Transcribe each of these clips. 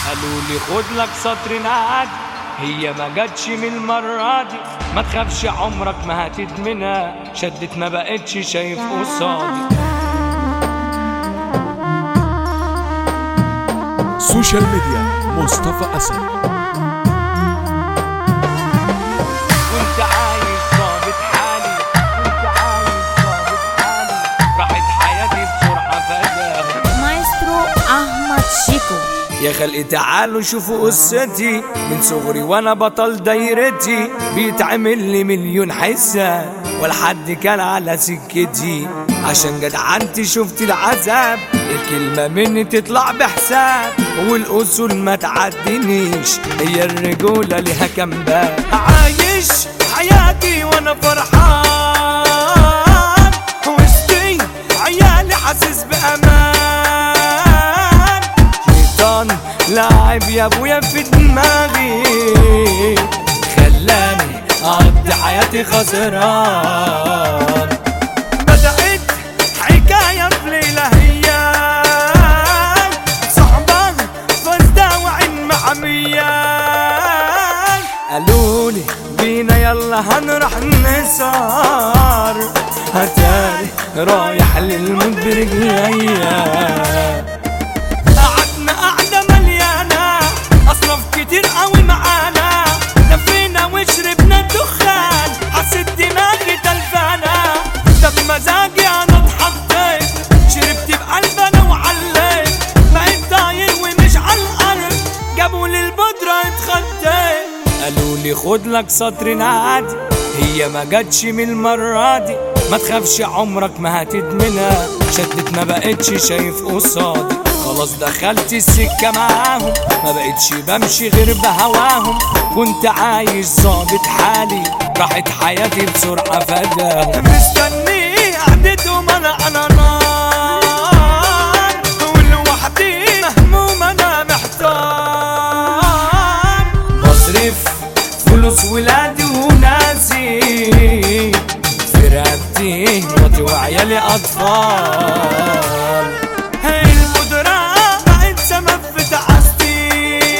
قالوا لي خد لك سطر نعاد هي ما جاتش من المرة دي ما تخافش عمرك ما هتدمنها شدت ما بقتش شايف قصادي سوشيال ميديا مصطفى أسد كنت عايش ظابط حالي كنت عايش ظابط حالي راحت حياتي بسرعة فجأة مايسترو أحمد شيكو يا خلقي تعالوا شوفوا قصتي من صغري وانا بطل دايرتي بيتعمل لي مليون حسة ولا حد كان على سكتي عشان جدعنتي شفت العذاب الكلمة مني تطلع بحساب والأصول ما تعدينيش هي الرجولة ليها كام باب عايش حياتي وانا فرحان وسطي عيالي حاسس بأمان شيطان لاعب يا ابويا في دماغي خلاني اقضي حياتي خسران بدأت حكاية في ليلة هي صعبة فازدة وعين معميان قالولي بينا يلا هنروح نسهر هتاري رايح للموت برجليا قعدنا قعدة مليانة أصناف كتير قوي معانا لفينا وشربنا الدخان حسيت دماغي تلفانة ده بمزاجي أنا اتحطيت شربت بقلب أنا وعليت بقيت طاير ومش على الأرض جابوا لي البودرة اتخديت قالوا لي خد لك سطر عادي هي ما جاتش من المرة دي ما تخافش عمرك ما هتدمنها شدت ما بقتش شايف قصادي خلاص دخلت السكة معاهم ما بقتش بمشي غير بهواهم كنت عايش ظابط حالي راحت حياتي بسرعة فجأة مستني قعدتهم انا على نار ولوحدي مهموم انا محتار بصرف فلوس ولادي وناسي في رقبتي مراتي وعيالي اطفال القدرة بقت سبب في تعاستي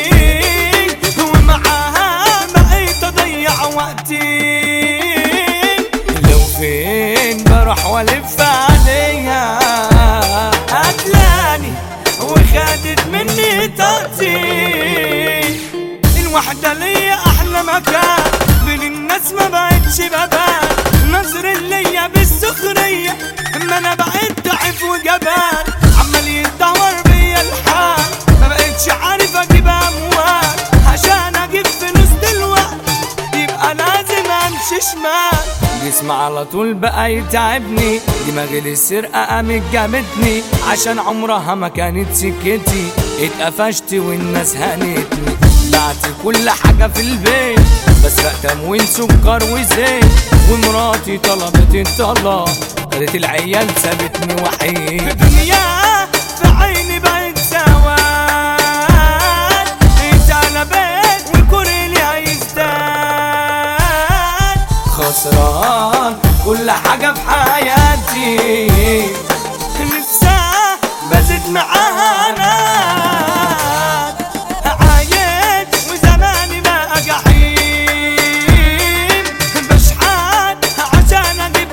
ومعاها بقيت اضيع وقتي لو فين بروح والف عليها هتلاني وخدت مني طاقتي الوحدة ليا أحلى مكان بين الناس ما بقتش ببان نظر ليا بالسخرية ما أنا بقيت ضعيف وجبان عمال يتدور بيا الحال ما بقتش عارف أجيب أموال عشان أجيب فلوس دلوقتي يبقى لازم أمشي شمال جسمي على طول بقى يتعبني دماغي للسرقة قامت جابتني عشان عمرها ما كانت سكتي اتقفشت والناس هانتني بعت كل حاجة في البيت بسرق تموين سكر وزيت ومراتي طلبت الطلاق خدت العيال سابتني وحيد الدنيا في عيني بقت سواد اتقلبت والكل هيزداد خسران كل حاجة في حياتي نفسها بزت معاها نار عايش وزماني بقى جحيم بشحات عشان اجيب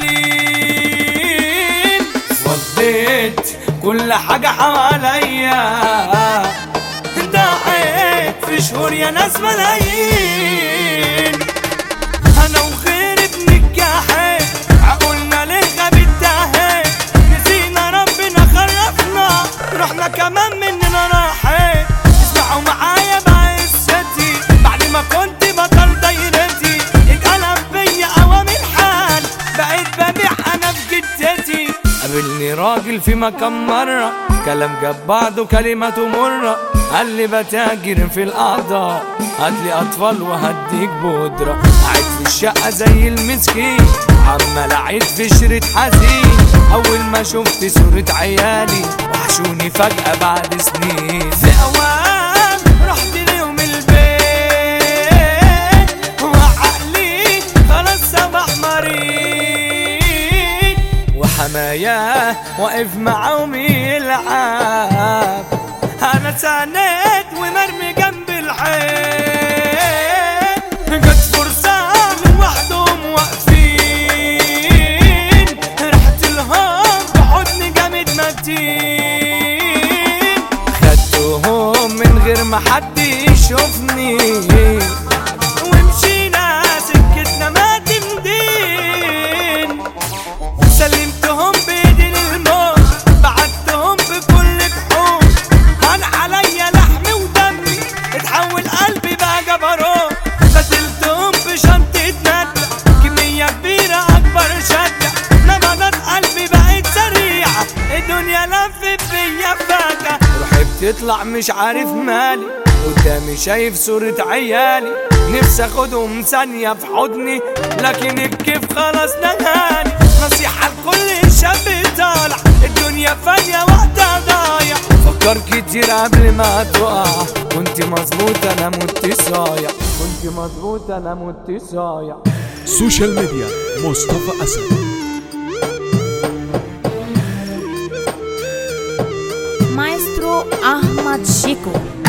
ملاليم فضيت كل حاجة حواليا ضاعت في شهور يا ناس ملايين انا وغيري بنجاحي عقولنا ليه غابت تاهي نسينا ربنا خلفنا رحنا كمان مننا راحت اسمعوا معايا بقى قصتي بعد ما كنت بطل دايرتي اتقلب بيا اوامر الحال بقيت ببيع انا في جدتي قابلني راجل في مكان مرة كلام جاب بعضه كلمته مرة قال لي بتاجر في الأعضاء هات لي أطفال وهديك بودرة قاعد في الشقة زي المسكين عمال أعيد في شريط حزين أول ما شفت صورة عيالي وحشوني فجأة بعد سنين في أوام رحت ليهم البيت وعقلي خلاص صباح مريض وحماياه واقف معاهم يلعب انا ساند ومرمي جنب الحين جت فرصة لوحدهم واقفين ريحة الهام بحضن جامد متين خدتهم من غير ما حد يشوفني ومشينا سكتنا ما تمدين سلمتهم بايدي للموت بعدتهم بكل جحود هان عليا لحمي ودمي اتحول قلبي بقى جبروت غسلتهم بشنطة ندى كمية كبيرة أكبر شدة نبضات قلبي بقت سريعة الدنيا لفت بيا فجأة روحي بتطلع مش عارف مالي قدامي شايف صورة عيالي نفسي اخدهم ثانية في حضني لكن الكيف خلاص نهاني نصيحة لكل شاب طالع الدنيا فانية وقتها ضايع فكر كتير قبل ما تقع كنت مظبوط انا مت صايع كنت مظبوط انا مت صايع سوشيال ميديا مصطفى أسد Maestro Ahmad Chico.